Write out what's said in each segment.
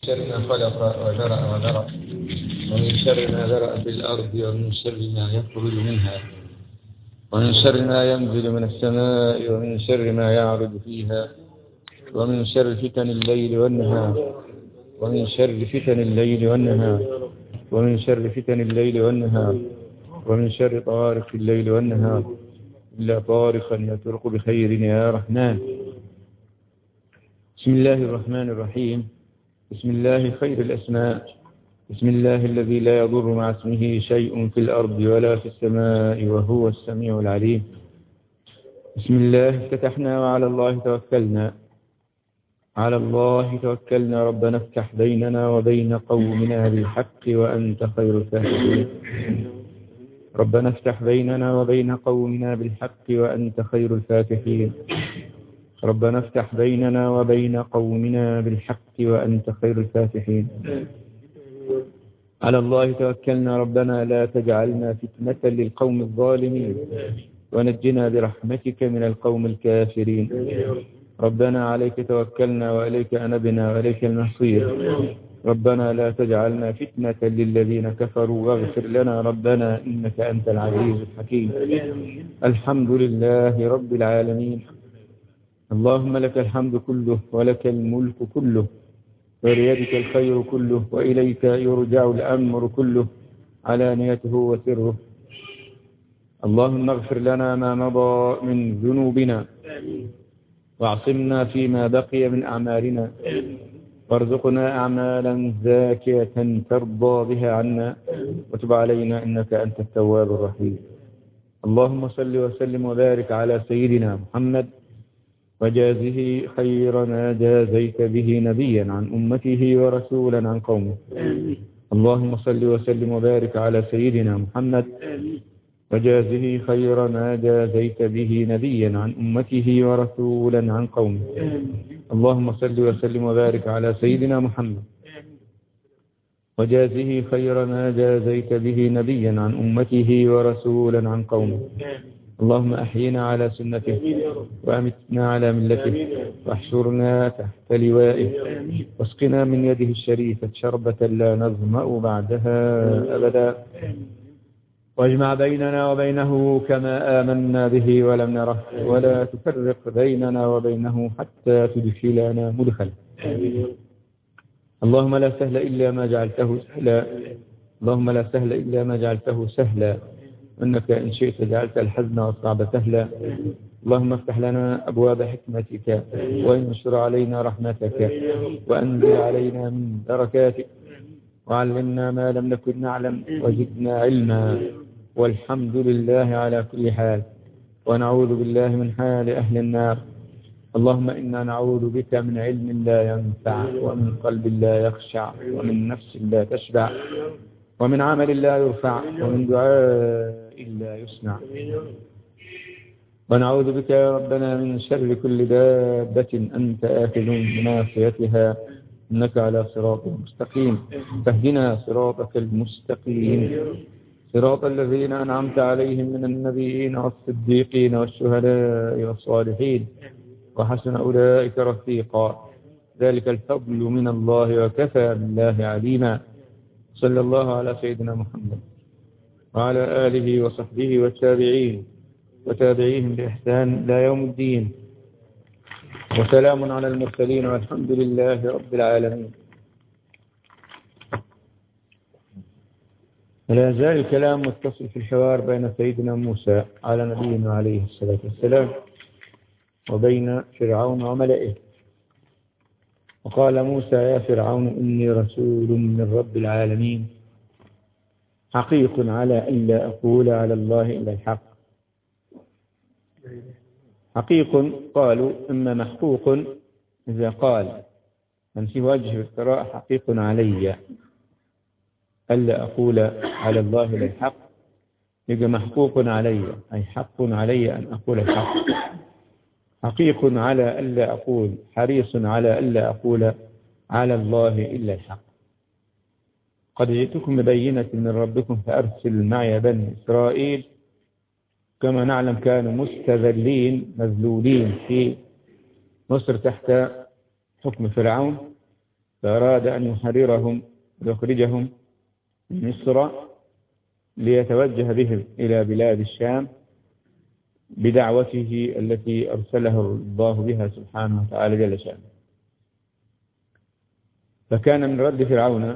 شر ما خلق وذرأ وذرأ ومن شر ما ذرأ في الأرض ومن شر ما يخرج منها ومن شر ما ينزل من السماء ومن شر ما يعرض فيها ومن شر فتن الليل والنهار ومن شر فتن الليل والنهار ومن شر فتن الليل والنهار ومن شر طارق الليل والنهار إلا طارقا يطرق بخير يا رحمن بسم الله الرحمن الرحيم بسم الله خير الأسماء بسم الله الذي لا يضر مع اسمه شيء في الأرض ولا في السماء وهو السميع العليم بسم الله افتتحنا وعلى الله توكلنا على الله توكلنا ربنا افتح بيننا وبين قومنا بالحق وأنت خير الفاتحين ربنا افتح بيننا وبين قومنا بالحق وأنت خير الفاتحين ربنا افتح بيننا وبين قومنا بالحق وأنت خير الفاتحين على الله توكلنا ربنا لا تجعلنا فتنة للقوم الظالمين ونجنا برحمتك من القوم الكافرين ربنا عليك توكلنا وإليك أنبنا وإليك المصير ربنا لا تجعلنا فتنة للذين كفروا واغفر لنا ربنا إنك أنت العزيز الحكيم الحمد لله رب العالمين اللهم لك الحمد كله ولك الملك كله وليدك الخير كله وإليك يرجع الأمر كله علانيته وسره اللهم اغفر لنا ما مضى من ذنوبنا واعصمنا فيما بقي من أعمالنا وارزقنا أعمالا زاكية ترضى بها عنا وتب علينا إنك أنت التواب الرحيم اللهم صل وسلم وبارك على سيدنا محمد وجازه خير ما جازيت به نبيا عن أمته ورسولا عن قومه اللهم صل وسلم وبارك على سيدنا محمد وجازه خير ما جازيت به نبيا عن أمته ورسولا عن قومه اللهم صل وسلم وبارك على سيدنا محمد وجازه خير ما جازيت به نبيا عن أمته ورسولا عن قومه اللهم أحينا على سنته وأمتنا على ملته واحشرنا تحت لوائه واسقنا من يده الشريفة شربة لا نظمأ بعدها أبدا واجمع بيننا وبينه كما آمنا به ولم نره ولا تفرق بيننا وبينه حتى تدخلنا مدخل اللهم لا سهل إلا ما جعلته سهلا اللهم لا سهل إلا ما جعلته سهلا إنك إن شئت جعلت الحزن والصعب سهلا اللهم افتح لنا أبواب حكمتك وانشر علينا رحمتك وأنزل علينا من بركاتك وعلمنا ما لم نكن نعلم وزدنا علما والحمد لله على كل حال ونعوذ بالله من حال أهل النار اللهم إنا نعوذ بك من علم لا ينفع ومن قلب لا يخشع ومن نفس لا تشبع ومن عمل لا يرفع ومن دعاء لا يسمع ونعوذ بك يا ربنا من شر كل دابة أنت آخذ بناصيتها إنك على صراط مستقيم فاهدنا صراطك المستقيم صراط الذين أنعمت عليهم من النبيين والصديقين والشهداء والصالحين وحسن أولئك رفيقا ذلك الفضل من الله وكفى بالله عليما صلى الله على سيدنا محمد وعلى آله وصحبه والتابعين وتابعيهم بإحسان لا يوم الدين وسلام على المرسلين والحمد لله رب العالمين ولا يزال الكلام متصل في الحوار بين سيدنا موسى على نبينا عليه الصلاة والسلام وبين فرعون وملئه وقال موسى يا فرعون إني رسول من رب العالمين حقيق على أن لا أقول على الله إلا الحق حقيق قالوا إما محقوق إذا قال من في وجه القراءة حقيق علي ألا أقول على الله إلا الحق يبقى محقوق علي أي حق علي أن أقول الحق حقيق على ألا أقول حريص على ألا أقول على الله إلا الحق قد جئتكم ببينة من ربكم فأرسل معي بني إسرائيل كما نعلم كانوا مستذلين مذلولين في مصر تحت حكم فرعون فأراد أن يحررهم ويخرجهم من مصر ليتوجه بهم إلى بلاد الشام بدعوته التي أرسله الله بها سبحانه وتعالى جل شأنه فكان من رد فرعون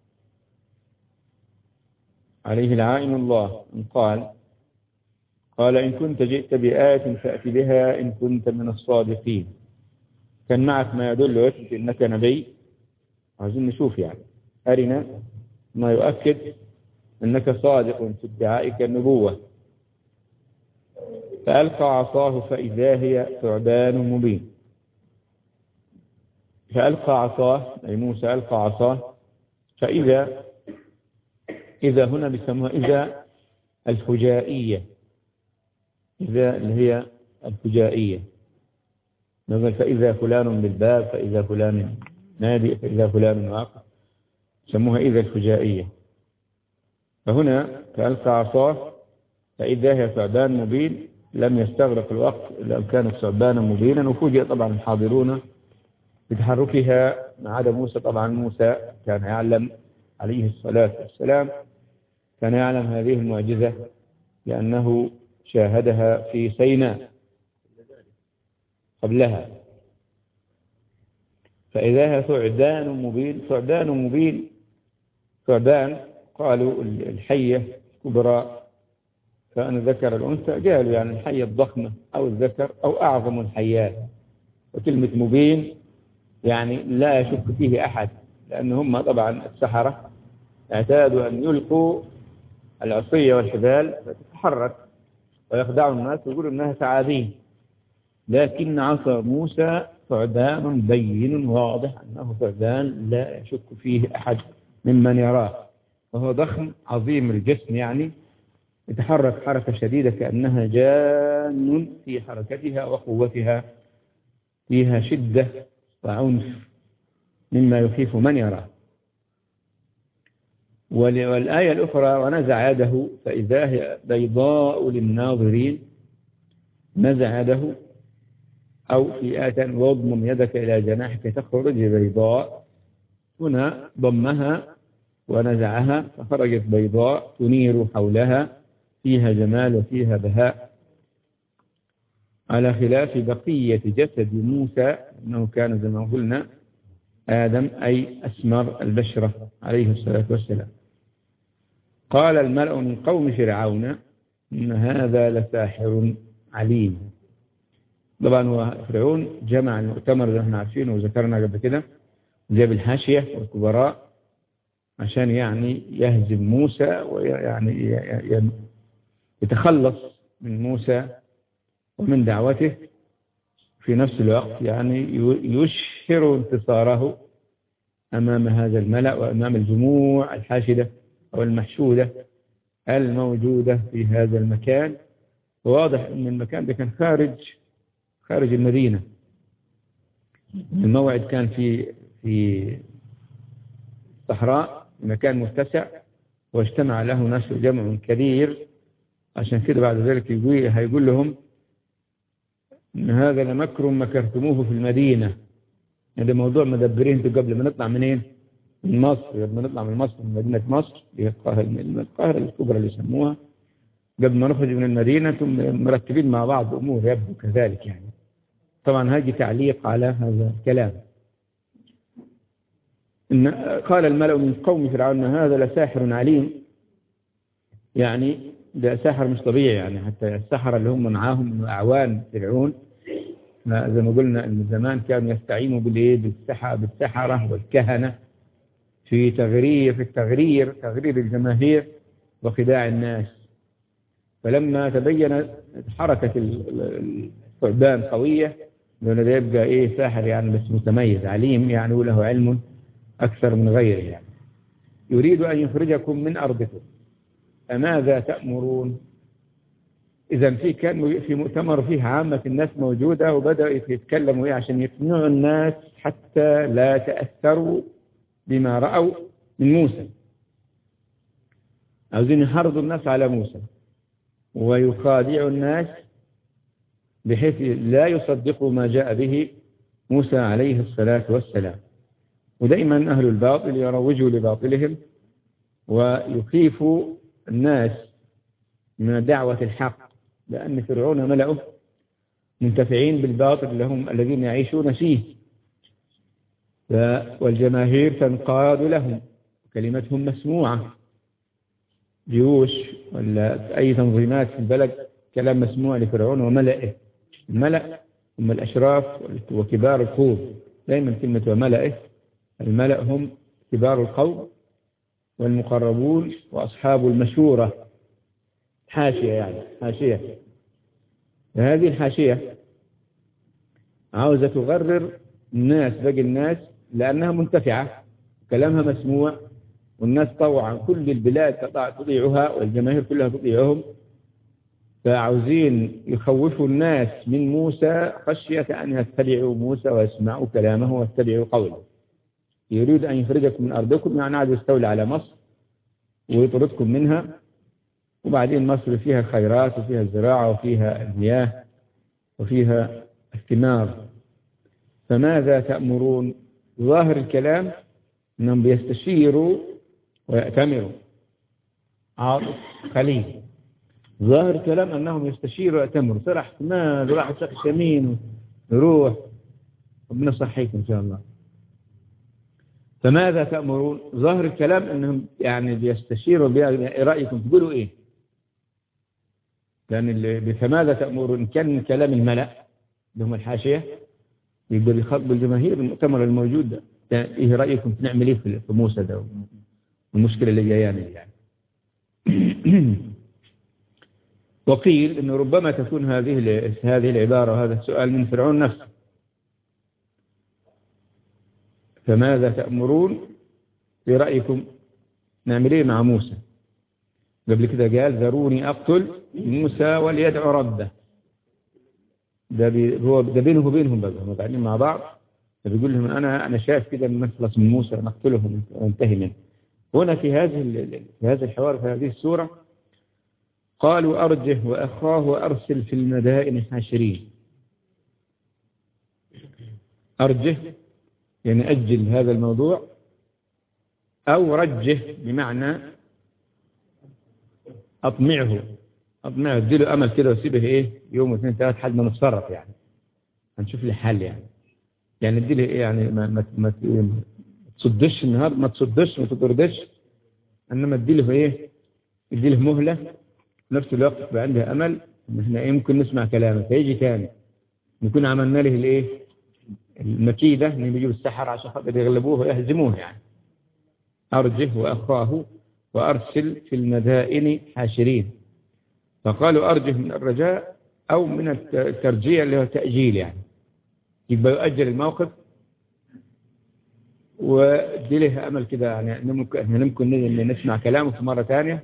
عليه العائن الله أن قال قال إن كنت جئت بآية فأت بها إن كنت من الصادقين كان معك ما يدل ويثبت إنك نبي عايزين نشوف يعني أرنا ما يؤكد أنك صادق في ادعائك النبوة فألقى عصاه فإذا هي ثعبان مبين فألقى عصاه أي موسى ألقى عصاه فإذا إذا هنا بيسموها إذا الفجائية إذا اللي هي الفجائية مثلا فإذا فلان بالباب فإذا فلان نادي فإذا فلان واقع يسموها إذا الفجائية فهنا فألقى عصاه فإذا هي ثعبان مبين لم يستغرق الوقت إلا أن كانت ثعبانا مبينا وفوجئ طبعا الحاضرون بتحركها ما عدا موسى طبعا موسى كان يعلم عليه الصلاة والسلام كان يعلم هذه المعجزة لأنه شاهدها في سيناء قبلها فإذا هي ثعبان مبين ثعبان مبين ثعبان قالوا الحية كبرى كان ذكر الأنثى قالوا يعني الحية الضخمة أو الذكر أو أعظم الحيات وكلمة مبين يعني لا يشك فيه أحد لأن هم طبعا السحرة اعتادوا أن يلقوا العصية والحبال فتتحرك ويخدعوا الناس ويقولوا أنها ثعابين لكن عصا موسى ثعبان بين واضح أنه ثعبان لا يشك فيه أحد ممن يراه وهو ضخم عظيم الجسم يعني يتحرك حركة شديدة كأنها جان في حركتها وقوتها فيها شدة وعنف مما يخيف من يراه والآية الأخرى ونزع يده فإذا هي بيضاء للناظرين نزع يده أو في آية واضمم يدك إلى جناحك تخرج بيضاء هنا ضمها ونزعها فخرجت بيضاء تنير حولها فيها جمال وفيها بهاء على خلاف بقية جسد موسى أنه كان زي ما قلنا آدم أي أسمر البشرة عليه الصلاة والسلام قال الملأ من قوم فرعون إن هذا لساحر عليم طبعا هو فرعون جمع المؤتمر اللي احنا عارفينه وذكرنا قبل كده جاب الحاشية والكبراء عشان يعني يهزم موسى ويعني يتخلص من موسى ومن دعوته في نفس الوقت يعني يشهر انتصاره أمام هذا الملأ وأمام الجموع الحاشدة أو المحشودة الموجودة في هذا المكان وواضح أن المكان ده كان خارج خارج المدينة الموعد كان في في صحراء مكان متسع واجتمع له ناس جمع كبير عشان كده بعد ذلك يقول هيقول لهم إن هذا لمكر مكرتموه في المدينة هذا موضوع مدبرين انتوا قبل ما نطلع منين؟ من مصر قبل ما نطلع من مصر من مدينة مصر هي القاهرة القاهرة الكبرى اللي يسموها قبل ما نخرج من المدينة ثم مرتبين مع بعض أمور يبدو كذلك يعني طبعا هذه تعليق على هذا الكلام إن قال الملأ من قوم فرعون هذا لساحر عليم يعني ده ساحر مش طبيعي يعني حتى السحرة اللي هم معاهم أعوان فرعون زي ما قلنا ان زمان كانوا يستعينوا بالايه بالسحرة بالسحرة والكهنة في تغرير في التغرير تغرير الجماهير وخداع الناس فلما تبين حركة الثعبان قوية لأنه ده يبقى إيه ساحر يعني بس متميز عليم يعني وله علم أكثر من غيره يعني يريد أن يخرجكم من أرضكم فماذا تأمرون إذا في كان في مؤتمر فيه عامة الناس موجودة وبدأوا يتكلموا إيه عشان يقنعوا الناس حتى لا تأثروا بما رأوا من موسى عاوزين يحرضوا الناس على موسى ويخادعوا الناس بحيث لا يصدقوا ما جاء به موسى عليه الصلاة والسلام ودائما أهل الباطل يروجوا لباطلهم ويخيفوا الناس من دعوة الحق لأن فرعون ملأه منتفعين بالباطل لهم الذين يعيشون فيه والجماهير تنقاد لهم كلمتهم مسموعة جيوش ولا أي تنظيمات في البلد كلام مسموع لفرعون وملئه الملأ هم الأشراف وكبار القوم دائما كلمة وملئه الملأ هم كبار القوم والمقربون وأصحاب المشورة حاشية يعني حاشية هذه الحاشية عاوزة تغرر الناس باقي الناس لأنها منتفعة كلامها مسموع والناس طوعا كل البلاد تطيعها والجماهير كلها تطيعهم فعاوزين يخوفوا الناس من موسى خشية أن يتبعوا موسى ويسمعوا كلامه ويتبعوا قوله يريد أن يخرجكم من أرضكم يعني عاد يستولي على مصر ويطردكم منها وبعدين مصر فيها خيرات وفيها الزراعة وفيها المياه وفيها الثمار فماذا تأمرون ظاهر الكلام أنهم بيستشيروا ويأتمروا عاطف خليل ظاهر الكلام أنهم يستشيروا ويأتمروا ترى احتمال راح شخص يمين يروح ربنا صحيكم إن شاء الله فماذا تأمرون ظاهر الكلام أنهم يعني بيستشيروا برأيكم تقولوا إيه لأن اللي فماذا تأمرون إن كان كلام الملأ اللي هم الحاشية يقدر يخاطب الجماهير المؤتمر الموجود ده ايه رأيكم نعمل ايه في موسى ده المشكلة اللي جايانا يعني وقيل انه ربما تكون هذه هذه العبارة وهذا السؤال من فرعون نفسه فماذا تأمرون في رأيكم نعمل ايه مع موسى قبل كده قال ذروني أقتل موسى وليدعو ربه ده بي هو ده بينه وبينهم بقى هم قاعدين مع بعض فبيقول لهم انا انا شايف كده ان نخلص من موسى نقتلهم وننتهي منه هنا في هذه في هذا الحوار في هذه السوره قالوا ارجه واخاه وارسل في المدائن حاشرين ارجه يعني اجل هذا الموضوع او رجه بمعنى اطمعه اطمعه اديله امل كده وسيبه ايه يوم واثنين ثلاث حد ما نتصرف يعني هنشوف لي حل يعني يعني اديله ايه يعني ما ما ما تصدش النهارده ما تصدش ما تطردش انما اديله ايه اديله مهله في نفس الوقت يبقى عندها امل ان احنا ايه ممكن نسمع كلامه فيجي تاني نكون عملنا له الايه المكيده ان بيجيب السحر عشان خاطر يغلبوه ويهزموه يعني ارجه واخاه وارسل في المدائن حاشرين فقالوا أرجه من الرجاء أو من الترجيع اللي هو تأجيل يعني يبقى يؤجل الموقف ودي له أمل كده يعني ممكن احنا ممكن نسمع كلامه في مرة ثانية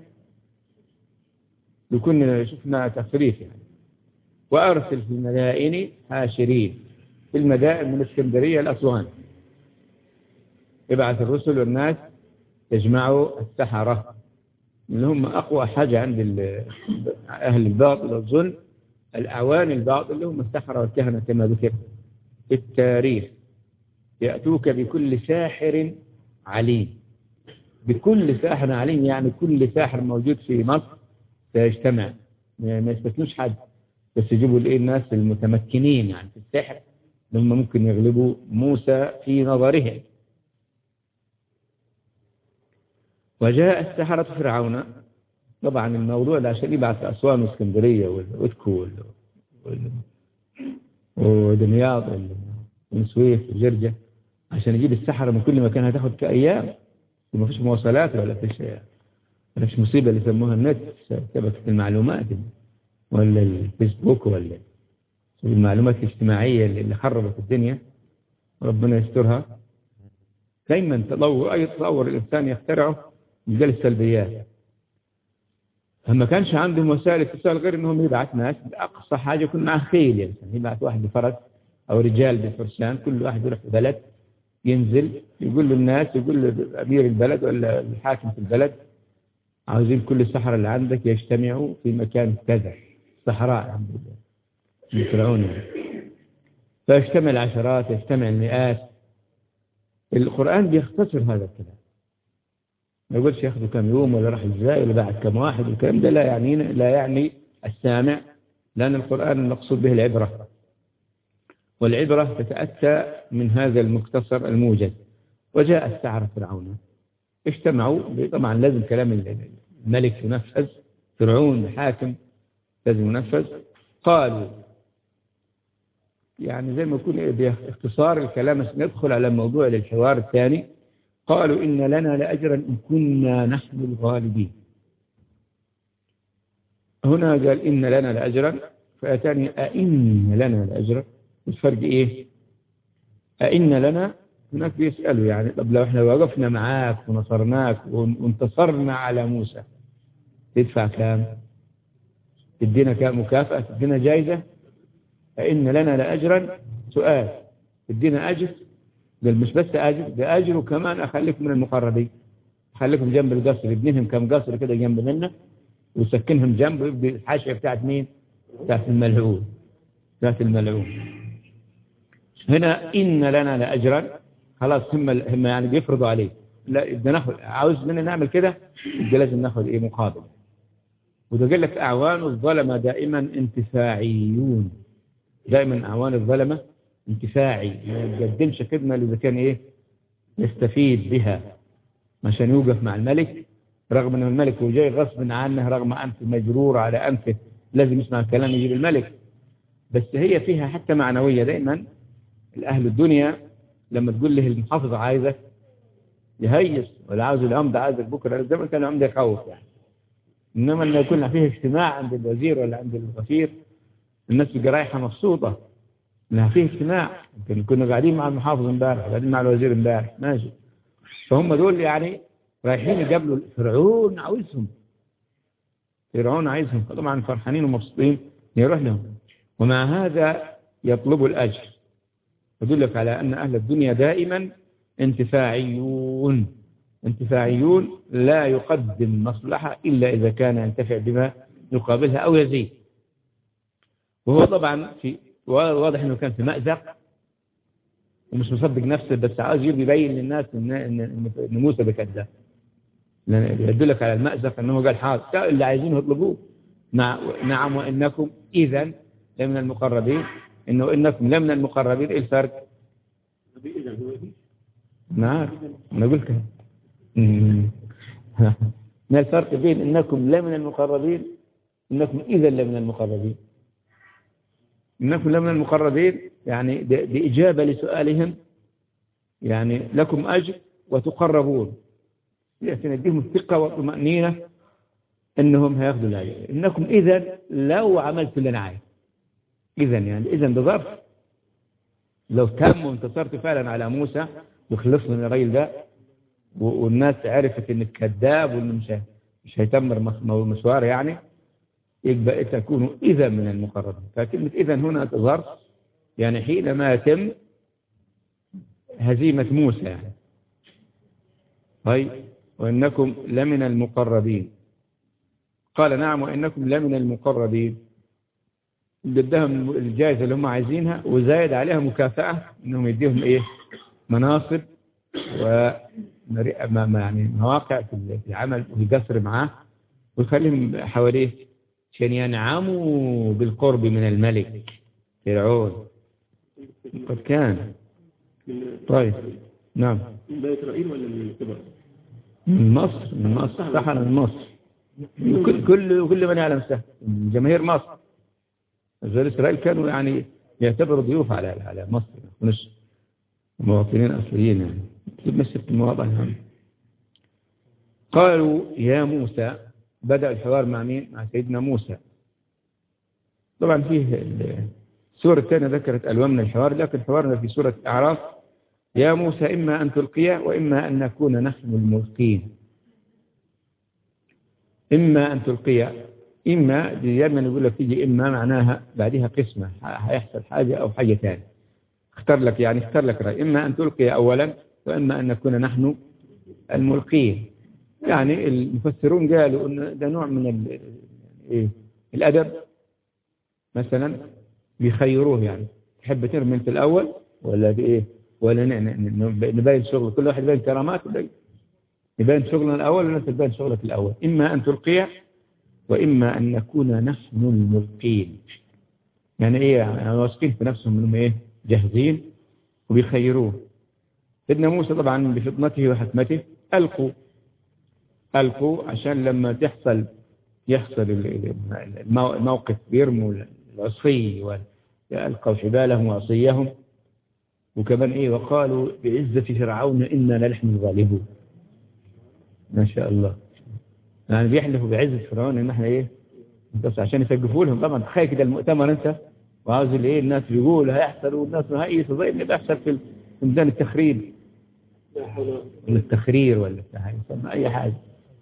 يكون شفنا تفريط يعني وأرسل في المدائن حاشرين في المدائن من اسكندرية لأسوان يبعث الرسل والناس يجمعوا السحرة اللي هم أقوى حاجة عند أهل الباطل والظلم الأعوان الباطل اللي هم السحرة والكهنة كما ذكر في التاريخ يأتوك بكل ساحر عليم بكل ساحر عليم يعني كل ساحر موجود في مصر سيجتمع ما يستثنوش حد بس يجيبوا الايه الناس المتمكنين يعني في السحر هم ممكن يغلبوا موسى في نظرهم وجاء السحرة فرعون طبعا الموضوع ده عشان يبعث أسوان واسكندرية والأتكو ودمياط والسويس وجرجة عشان يجيب السحرة من كل مكان هتاخد كأيام وما فيش مواصلات ولا فيش ولا فيش مصيبة اللي يسموها النت شبكة المعلومات ولا الفيسبوك ولا المعلومات الاجتماعية اللي خربت الدنيا ربنا يسترها دايما تطور أي تطور الإنسان يخترعه يلقى السلبيات فما كانش عندهم وسائل اتصال غير انهم يبعث ناس اقصى حاجه يكون معه خيل يعني يبعث واحد بفرس او رجال بفرسان كل واحد يروح في بلد ينزل يقول للناس يقول لامير البلد ولا الحاكم في البلد عاوزين كل السحرة اللي عندك يجتمعوا في مكان كذا صحراء الحمد لله يسرعون فيجتمع العشرات يجتمع المئات القرآن بيختصر هذا الكلام ما يقولش ياخذوا كم يوم ولا راح ازاي ولا بعد كم واحد الكلام ده لا يعني لا يعني السامع لأن القرآن المقصود به العبرة والعبرة تتأتى من هذا المختصر الموجز وجاء السحرة فرعون اجتمعوا طبعا لازم كلام الملك ينفذ فرعون الحاكم لازم ينفذ قالوا يعني زي ما يكون باختصار الكلام ندخل على موضوع للحوار الثاني قالوا إن لنا لأجرا إن كنا نحن الغالبين هنا قال إن لنا لأجرا فأتاني أئن لنا لأجرا الفرق إيه أئن لنا هناك بيسألوا يعني طب لو احنا وقفنا معاك ونصرناك وانتصرنا على موسى تدفع كام تدينا كام مكافأة تدينا جايزة أئن لنا لأجرا سؤال تدينا أجر قال مش بس أجر ده أجر وكمان أخليكم من المقربين أخليكم جنب القصر ابنهم كم قصر كده جنب منا ويسكنهم جنب الحاشية بتاعت مين بتاعت الملعون بتاعت الملعون هنا إن لنا لأجرا خلاص هم هم يعني بيفرضوا عليه لا بدنا ناخذ عاوز مننا نعمل كده يبقى لازم ناخذ ايه مقابل وده قال لك اعوان الظلمه دائما انتفاعيون دائما اعوان الظلمه انتفاعي ما يقدمش خدمه اذا كان ايه يستفيد بها عشان يوقف مع الملك رغم ان الملك هو جاي غصب عنه رغم انف مجرور على انفه لازم يسمع الكلام يجيب الملك بس هي فيها حتى معنويه دائما الاهل الدنيا لما تقول له المحافظة عايزك يهيس ولا عاوز العمدة عايزك بكرة زمان كان العمدة يخوف يعني إنما لما يكون فيه اجتماع عند الوزير ولا عند الغفير الناس بتبقى رايحة مبسوطة إنها فيه اجتماع يمكن كنا قاعدين مع المحافظ امبارح قاعدين مع الوزير امبارح ماشي فهم دول يعني رايحين يقابلوا فرعون عاوزهم فرعون عايزهم طبعا فرحانين ومبسوطين يروح لهم ومع هذا يطلبوا الأجر يدلك على أن أهل الدنيا دائما انتفاعيون انتفاعيون لا يقدم مصلحة إلا إذا كان ينتفع بما يقابلها أو يزيد وهو طبعا في واضح أنه كان في مأزق ومش مصدق نفسه بس عاوز يبين للناس إن, إن, إن موسى بكذا يدلك على المأزق أنه قال حاضر اللي عايزينه يطلبوه نعم وإنكم إذا لمن المقربين إنه إنكم لمن المقربين إيه الفرق نعم أنا قلت ما الفرق بين إنكم لمن المقربين إنكم إذا لمن المقربين إنكم لمن المقربين يعني بإجابة لسؤالهم يعني لكم أجر وتقربون لكن يديهم الثقة والطمأنينة إنهم هياخذوا الأجر إنكم إذا لو عملتوا اللي أنا عايز إذا يعني إذا بظرف لو تم وانتصرت فعلا على موسى وخلصنا من الراجل ده والناس عرفت انك كذاب وانه مش مش هيتمر مشوار يعني يبقى تكونوا اذا من المقربين فكلمه اذا هنا ظرف يعني حينما يتم هزيمه موسى يعني طيب وانكم لمن المقربين قال نعم وانكم لمن المقربين بدهم الجائزة اللي هم عايزينها وزايد عليها مكافأة انهم يديهم ايه مناصب و يعني مواقع في العمل ويقصر معاه ويخليهم حواليه عشان ينعموا بالقرب من الملك فرعون قد كان طيب نعم من بني اسرائيل ولا من الكبر؟ من مصر من مصر سحر من مصر كل كل كل من يعلم سهل جماهير مصر غير إسرائيل كانوا يعني يعتبروا ضيوف على على مصر مش مواطنين أصليين يعني تمسك المواضع يعني. قالوا يا موسى بدأ الحوار مع مين؟ مع سيدنا موسى طبعا فيه السورة الثانية ذكرت ألوان من الحوار لكن حوارنا في سورة الأعراف يا موسى إما أن تلقي وإما أن نكون نحن الملقين إما أن تلقي إما دايما يقول لك تيجي إما معناها بعدها قسمة هيحصل حاجة أو حاجة ثانية اختار لك يعني اختار لك رأي إما أن تلقي أولا وإما أن نكون نحن الملقين يعني المفسرون قالوا أن ده نوع من ال إيه الأدب مثلا بيخيروه يعني تحب ترمي في الأول ولا بإيه ولا ن- ن- ن- نبين شغل كل واحد يبين كرامات ولا يبين شغلنا الأول ولا أنت تبين شغلك الأول إما أن تلقيه وإما أن نكون نحن الملقين يعني إيه يعني واثقين في نفسهم أنهم إيه جاهزين وبيخيروه سيدنا موسى طبعا بفطنته وحكمته ألقوا ألقوا عشان لما تحصل يحصل ال- ال- المو- الموقف بيرموا العصي وألقوا حبالهم وعصيهم وكمان إيه وقالوا بعزة فرعون إنا لنحن الغالبون ما شاء الله يعني بيحلفوا بعزة فرعون إن إحنا إيه بس عشان يسقفوا لهم طبعا تخيل كده المؤتمر أنت وعاوز الايه الناس بيقول هيحصل والناس هيئس زي اللي بيحصل في في ميدان التخريب ولا التخرير ولا بتاع يسمى اي حاجه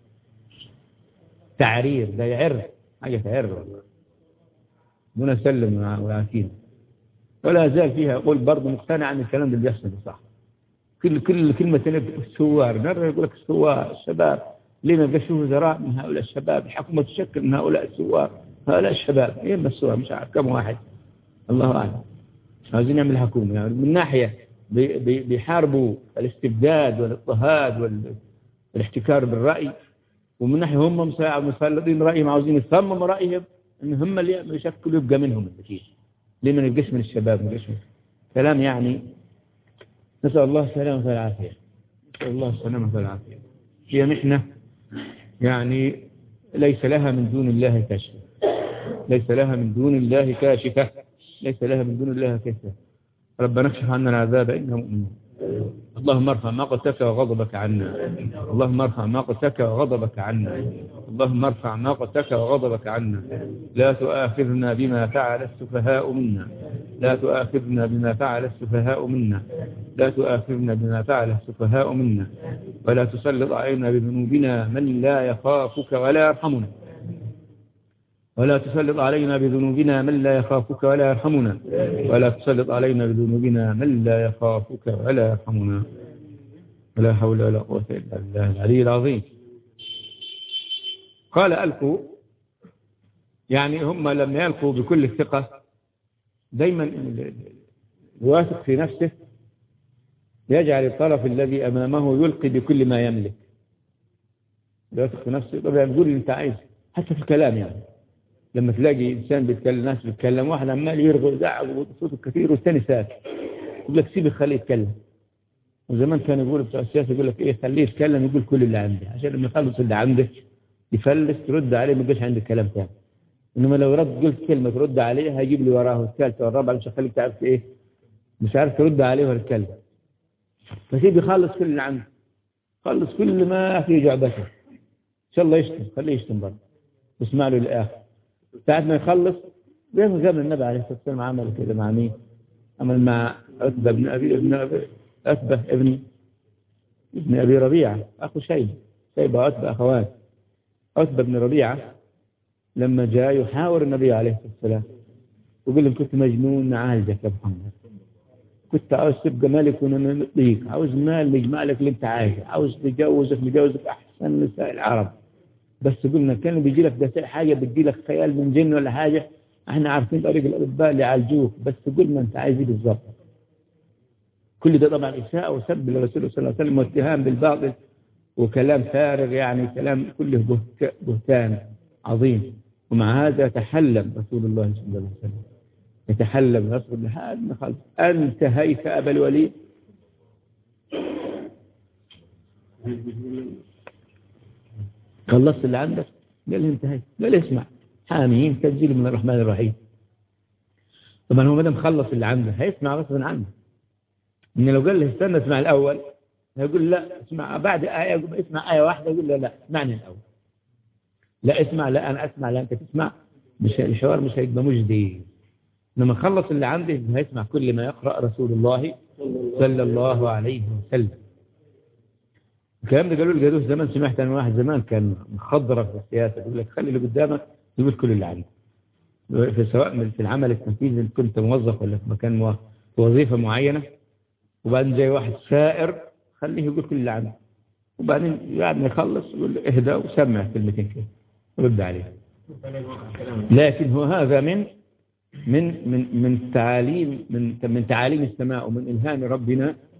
تعرير ده يعر حاجه تعر والله ربنا يسلم ويعافينا ولا زال فيها يقول برضه مقتنع ان الكلام ده بيحصل صح كل كل كلمه تانية الثوار مره يقول لك الثوار الشباب ليه ما بقاش وزراء من هؤلاء الشباب الحكومه تشكل من هؤلاء الثوار هؤلاء الشباب ايه من الثوار مش عارف كم واحد الله اعلم عايزين نعمل حكومه يعني من ناحيه بي- بي- بيحاربوا الاستبداد والاضطهاد والاحتكار بالراي ومن ناحيه هم مسا- مسلطين رايهم عاوزين يصمموا رايهم ان هم اللي يشكلوا يبقى منهم النتيجه ليه ما نبقاش من الشباب ما نبقاش من كلام يعني نسال الله السلامه والعافيه نسال الله السلامه والعافيه هي محنه يعني ليس لها من دون الله كاشفه ليس لها من دون الله كاشفه ليس لها من دون الله كاشفه ربنا اكشف عنا العذاب إنه مؤمنون اللهم ارفع مقتك وغضبك عنا اللهم ارفع مقتك وغضبك عنا اللهم ارفع مقتك وغضبك عنا لا تؤاخذنا بما فعل السفهاء منا لا تؤاخذنا بما فعل السفهاء منا لا تؤاخذنا بما فعل السفهاء منا ولا تسلط علينا بذنوبنا من لا يخافك ولا يرحمنا ولا تسلط علينا بذنوبنا من لا يخافك ولا يرحمنا ولا تسلط علينا بذنوبنا من لا يخافك ولا يرحمنا ولا حول ولا قوة إلا بالله العلي العظيم قال ألقوا يعني هم لما يلقوا بكل الثقة دايما الواثق في نفسه يجعل الطرف الذي أمامه يلقي بكل ما يملك الواثق في نفسه طبعا يقول اللي انت عايزه حتى في الكلام يعني لما تلاقي انسان بيتكلم ناس بيتكلم واحد عمال يرغي ويزعق وصوته كثير والثاني ساكت يقول لك سيبه خليه يتكلم وزمان كان يقول بتوع السياسه يقول لك ايه خليه يتكلم يقول كل اللي عنده عشان لما يخلص اللي عنده يفلس ترد عليه ما يبقاش عندك كلام ثاني انما لو رد قلت كلمه ترد عليه هيجيب لي وراه الثالثه والرابعه مش هخليك تعرف ايه مش عارف ترد عليه ولا تتكلم فسيب يخلص كل اللي عنده خلص كل ما في جعبته ان شاء الله يشتم خليه يشتم برضه واسمع له للاخر ساعة ما يخلص زي ما قبل النبي عليه الصلاة والسلام عمل كده مع مين؟ عمل مع عتبة بن أبي ابن أبي عتبة ابن ابن أبي ربيعة أخو شيبة شيبة وعتبة أخوات عتبة بن ربيعة لما جاء يحاور النبي عليه الصلاة والسلام ويقول لهم كنت مجنون نعالجك يا محمد كنت عاوز تبقى ملك ونطيق عاوز مال نجمع لك اللي انت عايزه عاوز نجوزك نجوزك أحسن نساء العرب بس قلنا كان بيجي لك ده حاجة بتجي لك خيال من جن ولا حاجة احنا عارفين طريق الأطباء اللي يعالجوك بس قلنا انت عايز ايه بالظبط كل ده طبعا إساءة وسب لرسول صلى الله عليه وسلم واتهام بالباطل وكلام فارغ يعني كلام كله بهت- بهتان عظيم ومع هذا تحلم رسول الله صلى الله عليه وسلم يتحلم يصبر لحد ما خلص انتهيت أبا الوليد خلصت اللي عندك قال له انتهيت قال اسمع حاميين تنزيل من الرحمن الرحيم طبعا هو ما دام خلص اللي عنده هيسمع غصبا عنه ان لو قال له استنى اسمع الاول هيقول لا اسمع بعد آية اسمع آية واحدة يقول له لا اسمعني الأول لا اسمع لا أنا أسمع لا أنت تسمع مش الحوار مش هيبقى مجدي لما خلص اللي عنده هيسمع كل ما يقرأ رسول الله صلى الله عليه وسلم الكلام ده قالوا لي قالوه زمان سمعت انا واحد زمان كان مخضرة في السياسة يقول لك خلي اللي قدامك يقول كل اللي عنده في سواء من- في العمل التنفيذي إن كنت موظف ولا في مكان مو- في وظيفة معينة وبعدين جاي واحد سائر خليه يقول كل اللي عنده وبعدين بعد ما يخلص يقول له اهدى وسمع كلمتين كده رد عليه لكن هو هذا من من من من تعاليم من من تعاليم السماء ومن إلهام ربنا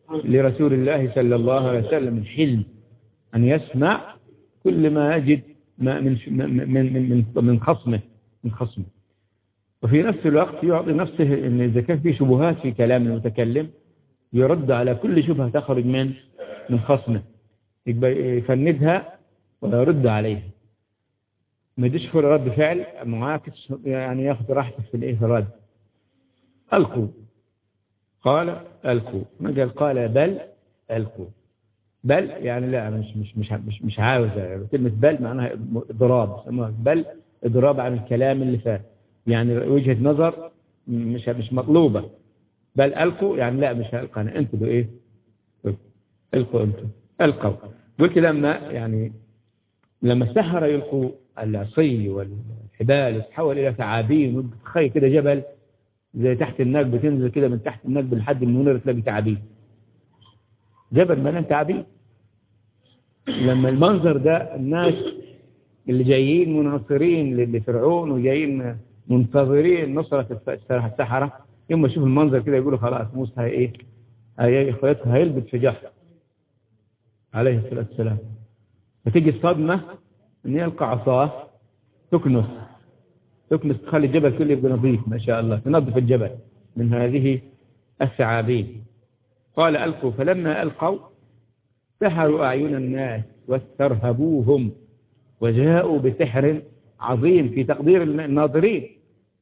لرسول الله صلى الله عليه وسلم الحلم أن يسمع كل ما يجد ما من من من من, من خصمه من خصمه وفي نفس الوقت يعطي نفسه ان اذا كان في شبهات في كلام المتكلم يرد على كل شبهه تخرج من من خصمه يبقى يفندها ويرد عليها ما يديش في رد فعل معاكس يعني ياخذ راحته في الايه في الرد القوا قال القوا ما قال قال بل القوا بل يعني لا مش مش مش مش, مش عاوز كلمه بل معناها اضراب يسموها بل اضراب عن الكلام اللي فات يعني وجهه نظر مش مش مطلوبه بل القوا يعني لا مش هلقى انا انتوا ايه القوا انتوا القوا قلت لما يعني لما السحرة يلقوا العصي والحبال يتحول إلى ثعابين وتخيل كده جبل زي تحت الناق بتنزل كده من تحت الناق لحد المنير تلاقي تعابين جبل مليان تعابين لما المنظر ده الناس اللي جايين مناصرين لفرعون وجايين منتظرين نصرة السحرة يوم يشوف المنظر كده يقولوا خلاص موسى هي ايه هي اخواتها هيلبس في جحر عليه الصلاة والسلام فتيجي الصدمة ان يلقى عصاه تكنس تكنس تخلي الجبل كله يبقى نظيف ما شاء الله تنظف الجبل من هذه الثعابين قال ألقوا فلما ألقوا سحروا أعين الناس واسترهبوهم وجاءوا بسحر عظيم في تقدير الناظرين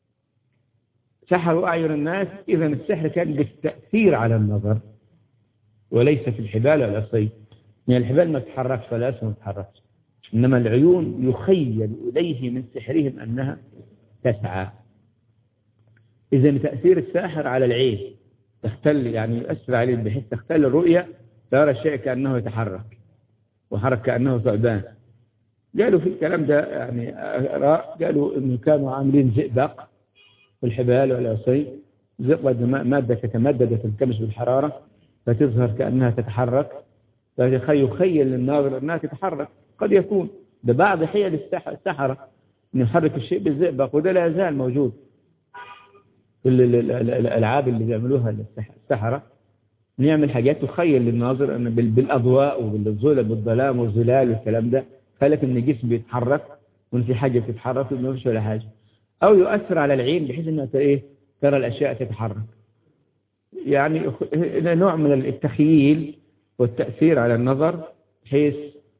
سحروا أعين الناس إذا السحر كان بالتأثير على النظر وليس في الحبال والعصي يعني الحبال ما تتحركش ولا ما تتحركش إنما العيون يخيل إليه من سحرهم أنها تسعى إذا تأثير الساحر على العين تختل يعني يؤثر عليه بحيث تختل الرؤية ترى الشيء كأنه يتحرك وحرك كأنه ثعبان قالوا في الكلام ده يعني قالوا انه كانوا عاملين زئبق في الحبال والعصي زئبق مادة تتمدد وتنكمش بالحرارة فتظهر كأنها تتحرك فيخيل للناظر أنها تتحرك قد يكون ببعض حيل السحرة أن يحرك الشيء بالزئبق وده لا يزال موجود في الألعاب اللي بيعملوها السحرة نعمل حاجات تخيل للناظر أن بالأضواء وبالظلم والظلام والظلال والكلام ده خلت ان الجسم بيتحرك وان في حاجه بتتحرك وما فيش ولا حاجه او يؤثر على العين بحيث انها ايه ترى الاشياء تتحرك يعني نوع من التخييل والتاثير على النظر بحيث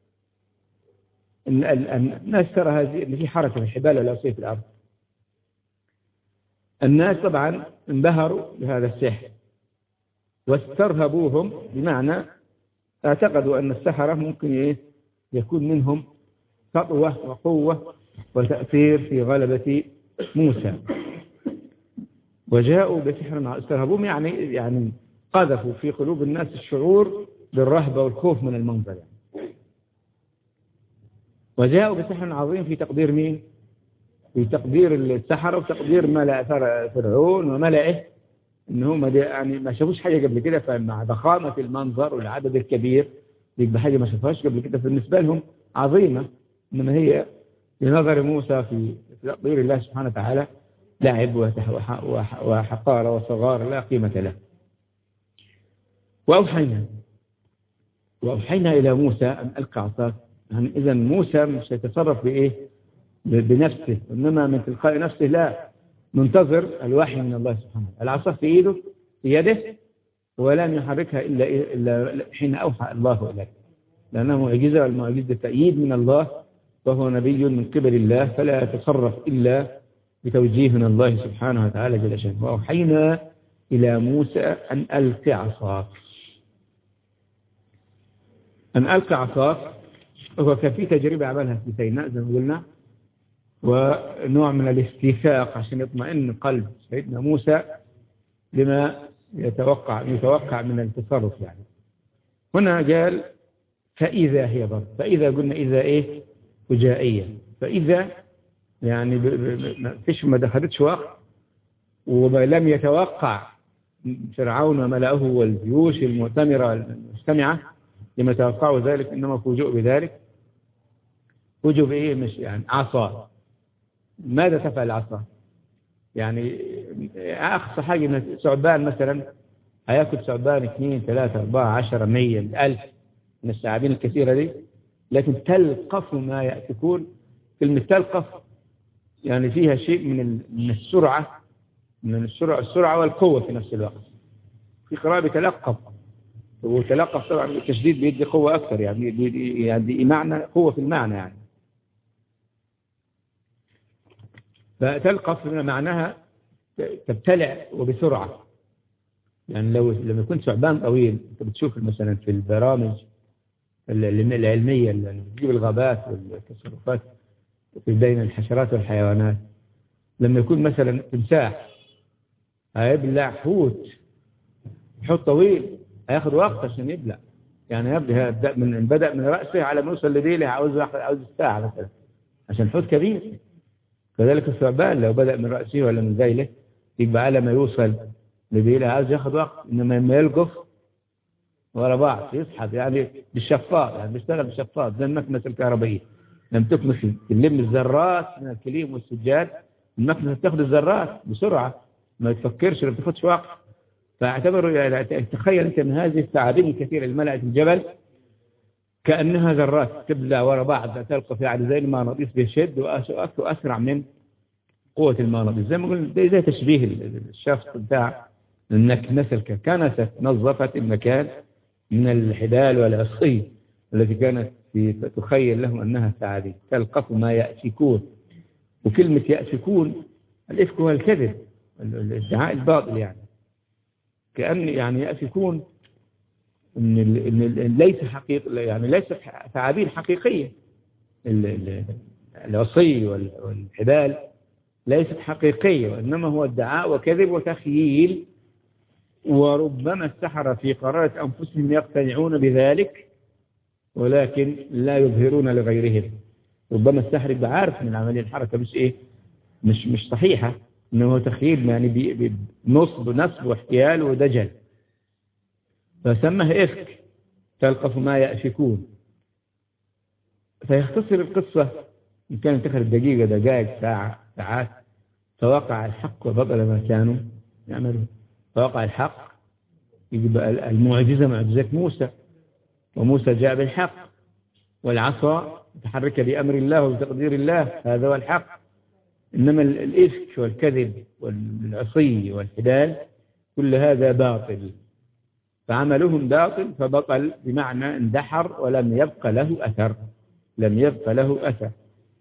ان الناس ترى هذه ان في حركه في الحبال والعصي في الارض الناس طبعا انبهروا بهذا السحر واسترهبوهم بمعنى اعتقدوا ان السحره ممكن ايه يكون منهم سطوة وقوة وتأثير في غلبة موسى وجاءوا بسحر استرهبوهم يعني يعني قذفوا في قلوب الناس الشعور بالرهبة والخوف من المنظر يعني. وجاءوا بسحر عظيم في تقدير مين؟ في تقدير السحرة وتقدير ملأ فرعون وملئه ان هم يعني ما شافوش حاجة قبل كده فمع ضخامة المنظر والعدد الكبير يبقى حاجة ما شافهاش قبل كده بالنسبة لهم عظيمة إنما هي لنظر موسى في تقدير الله سبحانه وتعالى لعب وحقارة وصغار لا قيمة له وأوحينا وأوحينا إلى موسى أن ألقى عصاك يعني إذا موسى مش يتصرف بإيه بنفسه إنما من تلقاء نفسه لا منتظر الوحي من الله سبحانه العصا في إيده في يده ولم يحركها إلا, إلا حين أوحى الله إليه لأنها معجزة والمعجزة تأييد من الله وهو نبي من قبل الله فلا يتصرف إلا بتوجيه من الله سبحانه وتعالى جل شأنه وأوحينا إلى موسى أن ألق عصاك أن ألق عصاك هو كان في تجربة عملها في سيناء زي ما قلنا ونوع من الاستيثاق عشان يطمئن قلب سيدنا موسى لما يتوقع يتوقع من التصرف يعني هنا قال فإذا هي ضرب فإذا قلنا إذا إيه فجائية فإذا يعني ما فيش ما دخلتش وقت وما لم يتوقع فرعون وملأه والجيوش المؤتمرة المجتمعة لما توقعوا ذلك إنما فوجئوا بذلك فوجئوا بإيه مش يعني عصا ماذا تفعل العصا يعني أقصى حاجة من ثعبان مثلا هياكل ثعبان اثنين ثلاثة أربعة عشرة مية ألف من الثعابين الكثيرة دي لكن تلقف ما يأتكون كلمة تلقف يعني فيها شيء من ال- من السرعة من السرعة السرعة والقوة في نفس الوقت في قراءة بتلقف وتلقف طبعا التشديد بيدي قوة أكثر يعني بيدي يعني معنى قوة في المعنى يعني فتلقف معناها تبتلع وبسرعة يعني لو لما يكون ثعبان طويل انت بتشوف مثلا في البرامج ال- العلمية اللي بتجيب الغابات والتصرفات في بين الحشرات والحيوانات لما يكون مثلا تمساح هيبلع حوت حوت طويل هياخد وقت عشان يبلع يعني يبدأ يبدأ من بدأ من رأسه على ما يوصل لديله عاوز واحد عاوز ساعة مثلا عشان حوت كبير كذلك الثعبان لو بدأ من رأسه ولا من ذيله يبقى على ما يوصل لديله عاوز ياخد وقت انما لما يلقف ورا بعض يسحب يعني بالشفاط يعني بيشتغل بالشفاط زي المكنسة الكهربائية لما تكنس تلم الذرات من الكليم والسجاد المكنسة تاخد الذرات بسرعة ما تفكرش ما بتاخدش وقت فاعتبروا يعني تخيل انت من هذه الثعابين الكثيرة اللي ملأت الجبل كأنها ذرات تبلع ورا بعض تلقف يعني زي المغناطيس بيشد وأس- وأسرع من قوة المغناطيس زي ما قلنا زي زي تشبيه الشفط بتاع النكنسة كنست نظفت المكان من الحبال والعصي التي كانت في تخيل لهم أنها ثعابين تلقف ما يأفكون وكلمة يأفكون الإفك هو الكذب الادعاء الباطل يعني كأن يعني يأفكون إن, ال- إن ال- ليس حقيقة يعني ليست ثعابين حقيقية ال- ال- العصي وال- والحبال ليست حقيقية وإنما هو ادعاء وكذب وتخييل وربما السحرة في قرارة أنفسهم يقتنعون بذلك ولكن لا يظهرون لغيرهم ربما السحر يبقى عارف من عملية الحركة مش إيه مش مش صحيحة إنه هو تخيل يعني بي- بي- نصب نصب واحتيال ودجل فسمه إفك تلقف ما يأفكون فيختصر القصة إن كانت تاخذ دقيقة دقائق ساعة ساعات فوقع الحق وبطل ما كانوا يعملون فوقع الحق يبقى المعجزة معجزة موسى وموسى جاء بالحق والعصا متحركة بأمر الله وبتقدير الله هذا هو الحق إنما ال- الإفك والكذب والعصي والحدال كل هذا باطل فعملهم باطل فبطل بمعنى اندحر ولم يبق له أثر لم يبق له أثر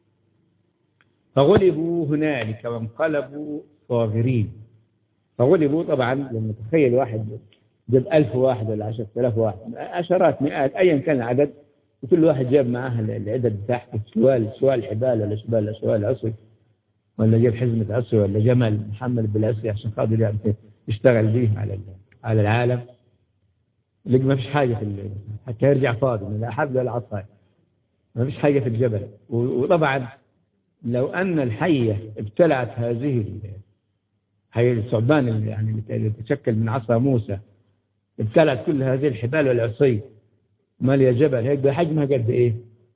فغلبوا هنالك وانقلبوا صاغرين فغلبوا طبعا لما تخيل واحد جاب ألف واحد ولا عشرة آلاف واحد عشرات مئات أيا كان العدد وكل واحد جاب معاه العدد بتاعته سوال سوال حبال ولا شبال ولا سوال عصي ولا جاب حزمة عصي ولا جمل محمل بالعصي عشان خاطر يعني يشتغل به على ال- على العالم لقى ما فيش حاجة في ال- حتى يرجع فاضي من لا حبل ولا عصاية ما فيش حاجة في الجبل و- وطبعا لو أن الحية ابتلعت هذه ال- هي الثعبان اللي يعني اللي تشكل من عصا موسى ابتلعت كل هذه الحبال والعصي مالية جبل هيك حجمها قد ايه